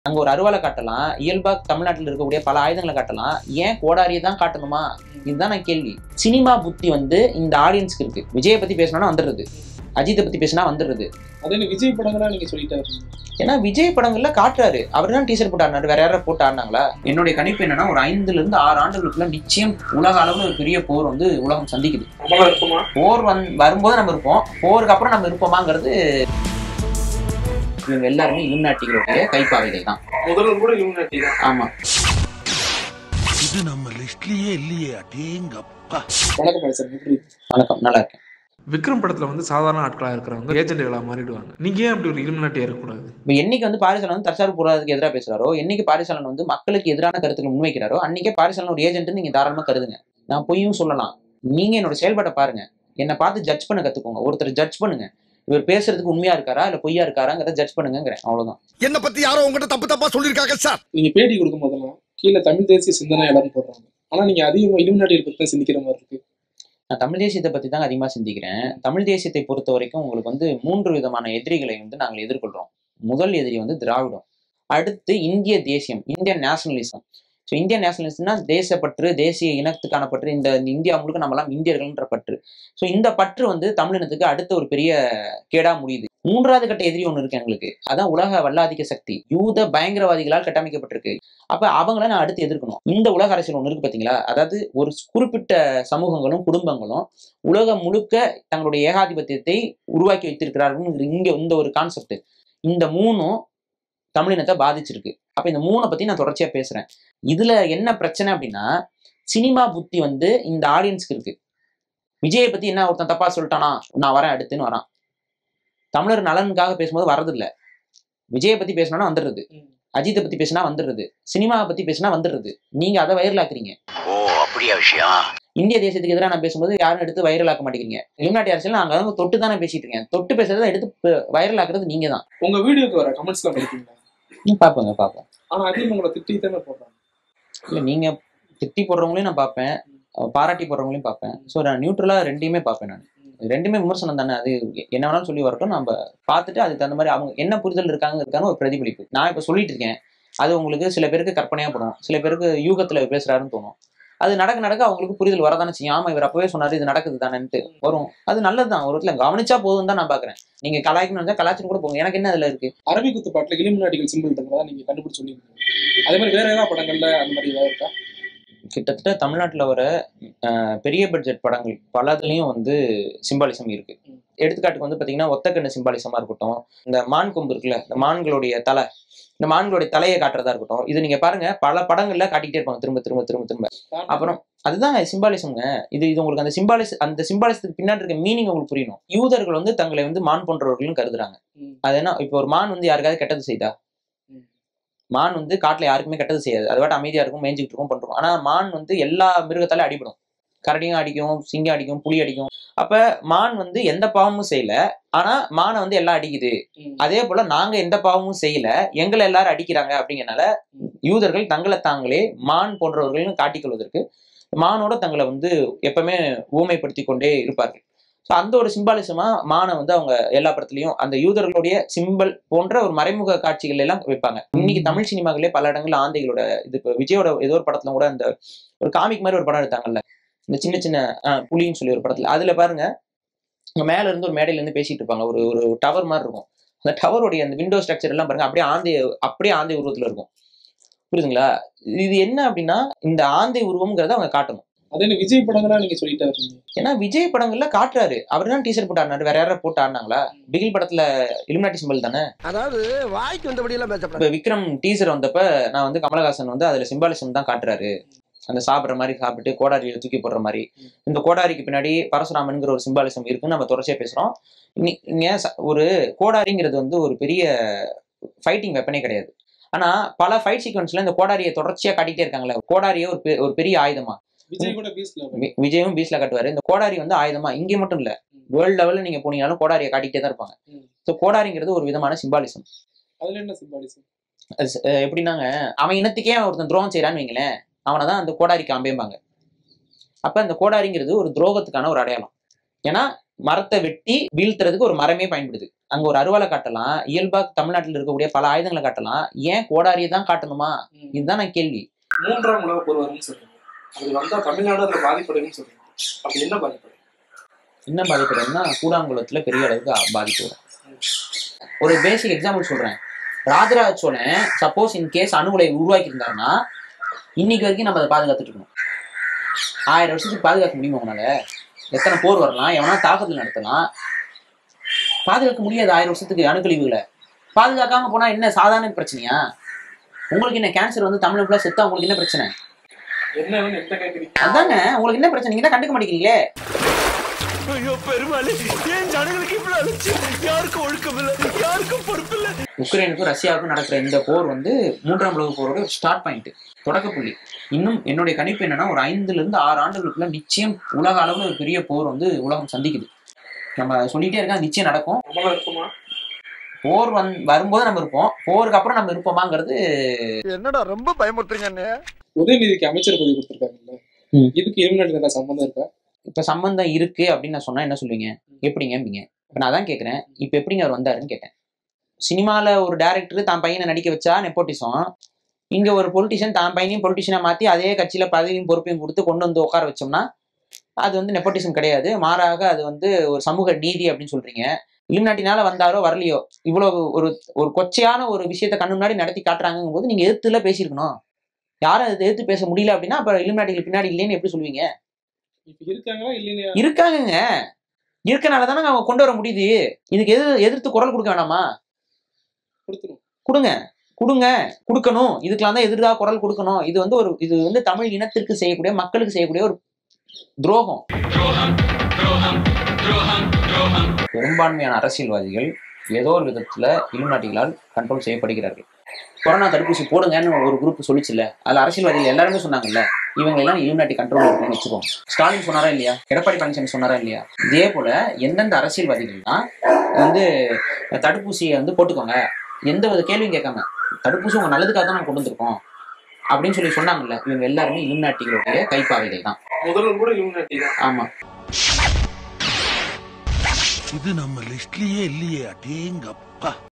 அங்க ஒரு அருவாளை காட்டலாம் இயல்பா தமிழ்நாட்டில் இருக்கக்கூடிய பல ஆயுதங்களை காட்டலாம் ஏன் கோடாரியை தான் காட்டணுமா இதுதான் நான் கேள்வி சினிமா புத்தி வந்து இந்த ஆடியன்ஸ்க்கு இருக்கு விஜயை பத்தி பேசணும்னா வந்துடுறது அஜித்தை பத்தி பேசினா வந்துடுறது அதே என்ன விஜய் படங்களா நீங்க சொல்லிட்டாரு ஏன்னா விஜய் படங்கள்ல காட்டுறாரு அவர் தான் டீசர் போட்டு ஆடினாரு வேற யாராவது போட்டு ஆடினாங்களா என்னுடைய கணிப்பு என்னன்னா ஒரு ஐந்துல இருந்து ஆறு ஆண்டுகளுக்குள்ள நிச்சயம் உலக அளவுல ஒரு பெரிய போர் வந்து உலகம் சந்திக்குது நம்மளா இருக்குமா போர் வந் வரும்போது நம்ம இருப்போம் போருக்கு அப்புறம் நம்ம இருப்போமாங்கிறது இவங்க எல்லாருமே இலுமினாட்டிகளுடைய கைப்பாவைகள் தான் முதல்ல கூட யூனிட்டி தான் ஆமா இது நம்ம லிஸ்ட்லயே இல்லையே அடேங்கப்பா வணக்கம் சார் எப்படி இருக்கு? வணக்கம் நல்லா இருக்கேன் விக்ரம் படத்துல வந்து சாதாரண ஆட்களா இருக்கிறவங்க ஏஜென்ட்டுகளா மாறிடுவாங்க நீங்க ஏன் அப்படி ஒரு இலுமினாட்டியா இருக்கக்கூடாது இப்போ என்னைக்கு வந்து பாரிசாலன் வந்து தற்சார்பு பொருளாதாரத்துக்கு எதிராக பேசுறாரோ என்னைக்கு பாரிசாலன் வந்து மக்களுக்கு எதிரான கருத்துக்களை முன்வைக்கிறாரோ அன்னைக்கே பாரிசாலன் ஒரு ஏஜென்ட் நீங்க தாராளமா கருதுங்க நான் பொய்யும் சொல்லலாம் நீங்க என்னோட செயல்பாட்டை பாருங்க என்னை பார்த்து ஜட்ஜ் பண்ண கத்துக்கோங்க ஒருத்தர் ஜட்ஜ் பண்ணுங்க இவர் பேசுறதுக்கு உண்மையா இருக்காரா இல்ல பொய்யா இருக்காராங்கிறத ஜட்ஜ் பண்ணுங்கிறேன் அவ்வளவுதான் என்ன பத்தி யாரோ உங்ககிட்ட தப்பு தப்பா சொல்லிருக்காங்க சார் நீங்க பேட்டி கொடுக்கும் போதெல்லாம் கீழே தமிழ் தேசிய சிந்தனை எல்லாரும் போடுறாங்க ஆனா நீங்க அதிகமா இலுமினாட்டியை பத்தி தான் சிந்திக்கிற மாதிரி இருக்கு நான் தமிழ் தேசியத்தை பத்தி தான் அதிகமா சிந்திக்கிறேன் தமிழ் தேசியத்தை பொறுத்த வரைக்கும் உங்களுக்கு வந்து மூன்று விதமான எதிரிகளை வந்து நாங்கள் எதிர்கொள்றோம் முதல் எதிரி வந்து திராவிடம் அடுத்து இந்திய தேசியம் இந்தியன் நேஷனலிசம் ஸோ இந்தியன் நேஷனலிசம்னா தேசப்பற்று தேசிய இனத்துக்கான பற்று இந்த இந்த இந்தியா முழுக்க நம்மலாம் இந்தியர்கள்ன்ற பற்று ஸோ இந்த பற்று வந்து தமிழினத்துக்கு அடுத்த ஒரு பெரிய கேடா முடியுது மூன்றாவது கட்ட எதிரி ஒன்று இருக்கு எங்களுக்கு அதான் உலக வல்லாதிக்க சக்தி யூத பயங்கரவாதிகளால் கட்டமைக்கப்பட்டிருக்கு அப்ப அவங்கள நான் அடுத்து எதிர்க்கணும் இந்த உலக அரசியல் ஒன்று இருக்கு பாத்தீங்களா அதாவது ஒரு குறிப்பிட்ட சமூகங்களும் குடும்பங்களும் உலகம் முழுக்க தங்களுடைய ஏகாதிபத்தியத்தை உருவாக்கி வைத்திருக்கிறார்கள் இங்க இந்த ஒரு கான்செப்ட் இந்த மூணும் தமிழினத்தை பாதிச்சிருக்கு அப்ப இந்த மூணை பத்தி நான் தொடர்ச்சியா பேசுறேன் இதுல என்ன பிரச்சனை அப்படின்னா சினிமா புத்தி வந்து இந்த ஆடியன்ஸ்க்கு இருக்கு விஜயை பத்தி என்ன ஒருத்தன் தப்பா சொல்லிட்டானா நான் வரேன் அடுத்துன்னு வரான் தமிழர் நலனுக்காக பேசும்போது வர்றதில்ல விஜயை பத்தி பேசணும்னா வந்துடுறது ம். அஜித்தை பத்தி பேசினா வந்துடுறது சினிமாவை பத்தி பேசினா வந்துடுறது நீங்க அதை வைரலாக்குறீங்க ஓ அப்படியா விஷயம் இந்திய தேசத்துக்கு எதிராக நான் பேசும்போது யாரும் எடுத்து வைரலாக்க மாட்டேங்கிறீங்க இலுமினாட்டி அரசியல் நாங்க வந்து தொட்டு தானே பேசிட்டு இருக்கேன் தொட்டு பேசுறதை எடுத்து வைரலாக்குறது நீங்க தான் உங்க வீடியோக்கு வர கமெண்ட்ஸ் எல்லாம் படிப்பீங்களா பாப்பங்க பாப்பேன் ஆனா அதிகம் உங்களை திட்டி தானே போடுறாங்க இல்ல நீங்க திட்டி போடுறவங்களையும் நான் பார்ப்பேன் அஹ் பாராட்டி போடுறவங்களையும் பார்ப்பேன் ஸோ நான் நியூட்ரலா ரெண்டையுமே பார்ப்பேன் நான் ரெண்டுமே விமர்சனம் தானே அது என்ன வேணாலும் சொல்லி வரட்டும் நம்ம பார்த்துட்டு அதுக்கு தகுந்த மாதிரி அவங்க என்ன புரிதல் இருக்காங்க இருக்கான்னு ஒரு பிரதிபலிப்பு நான் இப்போ சொல்லிட்டு இருக்கேன் அது உங்களுக்கு சில பேருக்கு கற்பனையா படும் சில பேருக்கு யூகத்துல பேசுறாருன்னு தோணும் அது நடக்க நடக்க அவங்களுக்கு புரிதல் வரதானே செய்யும் ஆமா இவர் அப்பவே சொன்னாரு இது நடக்குது தானேன்ட்டு வரும் அது நல்லதுதான் ஒரு இடத்துல கவனிச்சா போதும் தான் நான் பாக்குறேன் நீங்க கலாய்க்கணும் நினைச்சா கலாய்ச்சிட்டு கூட போங்க எனக்கு என்ன அதுல இருக்கு அரபி குத்து பாட்டுல இலுமினாட்டிகள் சிம்பிள் இருக்கிறதா நீங்க கண்டுபிடிச்சு சொல்லிருக்கீங்க அதே மாதிரி வேற ஏதாவது படங்கள்ல அந்த மாதிரி ஏதாவது இருக்கா கிட்டத்தட்ட தமிழ்நாட்டில் வர அஹ், பெரிய பட்ஜெட் படங்கள் பலதுலேயும் வந்து சிம்பாலிசம் இருக்கு ம். எடுத்துக்காட்டுக்கு வந்து பார்த்தீங்கன்னா ஒத்தக்கண்ணு சிம்பாலிசமா இருக்கட்டும் இந்த மான் கொம்பு இருக்குல்ல இந்த மான்களுடைய தலை இந்த மான்களுடைய தலையை காட்டுறதா இருக்கட்டும் இது நீங்க பாருங்க பல படங்கள்ல காட்டிக்கிட்டே இருப்பாங்க திரும்ப திரும்ப திரும்ப திரும்ப அப்புறம் அதுதான் சிம்பாலிசம்ங்க இது இது உங்களுக்கு அந்த சிம்பாலிஸ் அந்த சிம்பாலிசத்துக்கு பின்னாடி இருக்க மீனிங் உங்களுக்கு புரியணும் யூதர்கள் வந்து தங்களை வந்து மான் போன்றவர்களும் கருதுறாங்க ம். அது என்ன இப்போ ஒரு மான் வந்து யாருக்காவது கெட்டது செய்தா ம். மான் வந்து காட்டுல யாருக்குமே கெட்டது செய்யாது அது வாட்டு அமைதியா இருக்கும் மேய்ஞ்சிட்டு இருக்கும் பண்றோம் ஆனா மான் வந்து எல்லா மிருகத்தாலும் அடிபடும் கரடியும் அடிக்கும் சிங்கம் அடிக்கும் புலி அடிக்கும் அப்ப மான் வந்து எந்த பாவமும் செய்யல ஆனா மானை வந்து எல்லாம் அடிக்குது ம். அதே போல நாங்க எந்த பாவமும் செய்யல எங்களை எல்லாரும் அடிக்கிறாங்க அப்படிங்கறனால யூதர்கள் தங்களை தாங்களே மான் போன்றவர்கள்னு காட்டிக்கொள்வதற்கு மானோட தங்களை வந்து எப்பவுமே ஊமைப்படுத்தி கொண்டே இருப்பார்கள் ஸோ அந்த ஒரு சிம்பாலிசமா மானை வந்து அவங்க எல்லா படத்துலயும் அந்த யூதர்களுடைய சிம்பல் போன்ற ஒரு மறைமுக காட்சிகள் எல்லாம் வைப்பாங்க இன்னைக்கு தமிழ் சினிமாக்களே பல இடங்கள்ல ஆந்தைகளோட இது இப்போ விஜயோட ஏதோ ஒரு படத்துல கூட அந்த ஒரு காமிக் மாதிரி ஒரு படம் எடுத்தாங்கல்ல இந்த சின்ன சின்ன ஆஹ், புலின்னு சொல்லி ஒரு படத்துல அதுல பாருங்க இங்க மேல இருந்து ஒரு மேடையில இருந்து பேசிட்டு இருப்பாங்க ஒரு ஒரு டவர் மாதிரி இருக்கும் அந்த டவருடைய அந்த விண்டோ ஸ்ட்ரக்சர் எல்லாம் பாருங்க அப்படியே ஆந்தை அப்படியே ஆந்தை உருவத்துல இருக்கும் புரியுதுங்களா இது என்ன அப்படின்னா இந்த ஆந்தை உருவம்ங்கிறத அவங்க காட்டணும் அதே என்ன விஜய் படங்களா நீங்க சொல்லிட்டா இருக்கீங்க ஏன்னா விஜய் படங்கள்ல காட்டுறாரு அவர் தான் டீசர் போட்டு ஆடினாரு வேற யாராவது போட்டு ஆடினாங்களா பிகில் படத்துல இலுமினாட்டி சிம்பிள் தானே அதாவது வாய்க்கு வந்தபடி எல்லாம் பேசப்படாது இப்ப விக்ரம் டீசர் வந்தப்ப நான் வந்து கமலஹாசன் வந்து அதுல சிம்பாலிசம் தான் காட்டுறாரு அந்த சாப்பிடுற மாதிரி சாப்பிட்டு கோடாரியில தூக்கி போடுற மாதிரி இந்த கோடாரிக்கு பின்னாடி பரசுராமனுங்கிற ஒரு சிம்பாலிசம் இருக்குன்னு நம்ம தொடர்ச்சியா பேசுறோம் இன்னி- இங்க ச- ஒரு கோடாரிங்கிறது வந்து ஒரு பெரிய ஃபைட்டிங் வெப்பனே கிடையாது ஆனா பல ஃபைட் சீக்வன்ஸ்ல இந்த கோடாரியை தொடர்ச்சியா காட்டிட்டே இருக்காங்களே கோடாரியை ஒரு பெ- ஒரு பெரிய ஆயுதமா விஜய் கூட பீஸ்ல வி- விஜயும் பீச்ல காட்டுவாரு இந்த கோடாரி வந்து ஆயுதமா இங்கே மட்டும் இல்ல வேர்ல்டு லெவல்ல நீங்க போனீங்கனாலும் கோடாரியை காட்டிட்டே தான் இருப்பாங்க ம். ஸோ கோடாரிங்கிறது ஒரு விதமான சிம்பாலிசம் அதுல என்ன சிம்பாலிசம் அது ச- அஹ் எப்படின்னாங்க அவன் இனத்துக்கே அவன் ஒருத்தன் துரோகம் செய்யறான்னு வைங்களேன் அவனை தான் அந்த கோடாரிக்கு அம்பேம்பாங்க அப்ப அந்த கோடாரிங்கிறது ஒரு துரோகத்துக்கான ஒரு அடையாளம் ஏன்னா மரத்தை வெட்டி வீழ்த்துறதுக்கு ஒரு மரமே பயன்படுது அங்க ஒரு அருவாலை காட்டலாம் இயல்பா தமிழ்நாட்டில் இருக்கக்கூடிய பல ஆயுதங்களை காட்டலாம் ஏன் கோடாரியை தான் காட்டணுமா இதுதான் நான் கேள்வி மூன்றாம் உலக போர் வரும்னு சொல்றீங்க அது வந்தா தமிழ்நாடு அதுல பாதிப்படையும் சொல்றீங்க அப்படி என்ன பாதிப்படையும் என்ன பாதிப்படுதுன்னா கூடாங்குளத்துல பெரிய அளவுக்கு ஆ- பாதிப்பு வரும் ஒரு பேசிக் எக்ஸாம்பிள் சொல்றேன் Rajaraja Cholan suppose in case அணு உலையை உருவாக்கி இருந்தாருன்னா இன்னைக்கு வரைக்கும் நம்ம அதை பாதுகாத்துட்டு இருக்கணும் ஆயிரம் வருஷத்துக்கு பாதுகாக்க முடியுமா உங்களால எத்தனை போர் வரலாம் எவனா தாக்குதல் நடத்தலாம் பாதுகாக்க முடியாது ஆயிரம் வருஷத்துக்கு அணுக்கழிவுகளை பாதுகாக்காம போனா என்ன சாதாரண பிரச்சனையா உங்களுக்கு என்ன கேன்சர் வந்து தமிழ் ஃபுல்லா செத்தா உங்களுக்கு என்ன பிரச்சனை என்னன்னு எந்த கேட்குறீங்க அதாங்க உங்களுக்கு என்ன பிரச்சனை நீங்க தான் கண்டுக்க மாட்டேங்கிறீங்களே ஐயோ பெருமாளே ஏன் ஜனங்களுக்கு இவ்வளவு அழைச்சு யாருக்கும் ஒழுக்கம் இல்ல யாருக்கும் பொறுப்பு இல்ல உக்ரைனுக்கும் ரஷ்யாவுக்கும் நடக்கிற இந்த போர் வந்து மூன்றாம் உலக போரோட ஒரு ஸ்டார்ட் பாயிண்ட் தொடக்க புள்ளி இன்னும் என்னுடைய கணிப்பு என்னன்னா ஒரு ஐந்துல இருந்து ஆறு ஆண்டுகளுக்குள்ள நிச்சயம் உலக அளவுல ஒரு பெரிய போர் வந்து உலகம் சந்திக்குது நம்ம சொல்லிட்டே இருக்கா நிச்சயம் நடக்கும் நம்மளா இருக்குமா போர் வந் வரும்போது நம்ம இருப்போம் போருக்கு அப்புறம் நம்ம இருப்போமாங்கிறது என்னடா ரொம்ப பயமுறுத்துறீங்க அண்ணே உதயநிதிக்கு அமைச்சர் பதவி கொடுத்துருக்காங்கல்ல ம். இதுக்கு இலுமினாட்டி ஏதாவது சம்பந்தம் இருக்கா இப்ப சம்பந்தம் இருக்கு அப்படின்னு நான் சொன்னா என்ன சொல்லுவீங்க எப்படிங்கம்பீங்க இப்ப நான் தான் கேக்குறேன் இப்ப எப்படிங்க அவர் வந்தாருன்னு கேட்டேன் சினிமால ஒரு டேரக்டர் தான் பையனை நடிக்க வச்சா நெப்போட்டிசம் இங்க ஒரு பொலிட்டிஷியன் தான் பையனையும் பொலிட்டிஷியனா மாத்தி அதே கட்சியில பதவியும் பொறுப்பையும் கொடுத்து கொண்டு வந்து உட்கார வச்சோம்னா அது வந்து நெப்போட்டிசம் கிடையாது மாறாக அது வந்து ஒரு சமூக நீதி அப்படின்னு சொல்றீங்க இலுமினாட்டினால வந்தாரோ வரலையோ இவ்வளவு ஒரு ஒரு கொச்சையான ஒரு விஷயத்த கண்ணு முன்னாடி நடத்தி காட்டுறாங்கும் போது நீங்க எதிர்த்துல பேசியிருக்கணும் யாரும் அதை எதிர்த்து பேச முடியல அப்படின்னா அப்புறம் இலுமினாட்டிகள் பின்னாடி இல்லைன்னு எப்படி சொல்லுவீங்க இப்ப இருக்காங்களா இல்லையா இருக்காங்கங்க இருக்கனால தானே அவங்க கொண்டு வர முடியுது இதுக்கு எது எதிர்த்து குரல் கொடுக்க வேணாமா கொடுத்துரும் கொடுங்க கொடுங்க கொடுக்கணும் இதுக்கெல்லாம் தான் எதிராக குரல் கொடுக்கணும் இது வந்து ஒரு இது வந்து தமிழ் இனத்திற்கு செய்யக்கூடிய மக்களுக்கு செய்யக்கூடிய ஒரு துரோகம் பெரும்பான்மையான அரசியல்வாதிகள் ஏதோ ஒரு விதத்துல இலுநாட்டிகளால் கண்ட்ரோல் செய்யப்படுகிறார்கள் கொரோனா தடுப்பூசி போடுங்கன்னு ஒரு குரூப் சொல்லிச்சுல்ல அதுல அரசியல்வாதிகள் எல்லாருமே சொன்னாங்கல்ல இவங்க எல்லாம் இலுநாட்டி கண்ட்ரோல் இருக்குன்னு வச்சுக்கோங்க ஸ்டாலின் சொன்னாரா இல்லையா எடப்பாடி பழனிசாமி சொன்னாரா இல்லையா இதே போல எந்தெந்த அரசியல்வாதிகள்லாம் வந்து தடுப்பூசியை வந்து போட்டுக்கோங்க எந்த வித கேள்வியும் கேட்காம தடுப்பூசி உங்க நல்லதுக்காக தான் நம்ம கொண்டு வந்திருக்கோம் அப்படின்னு சொல்லி சொன்னாங்கல்ல இவங்க எல்லாருமே இலுநாட்டிகளுடைய கைப்பாவைகள் தான் முதல்ல கூட இலுமினாட்டி தான் ஆமா இது நம்ம லிஸ்ட்லயே இல்லையே அடேங்கப்பா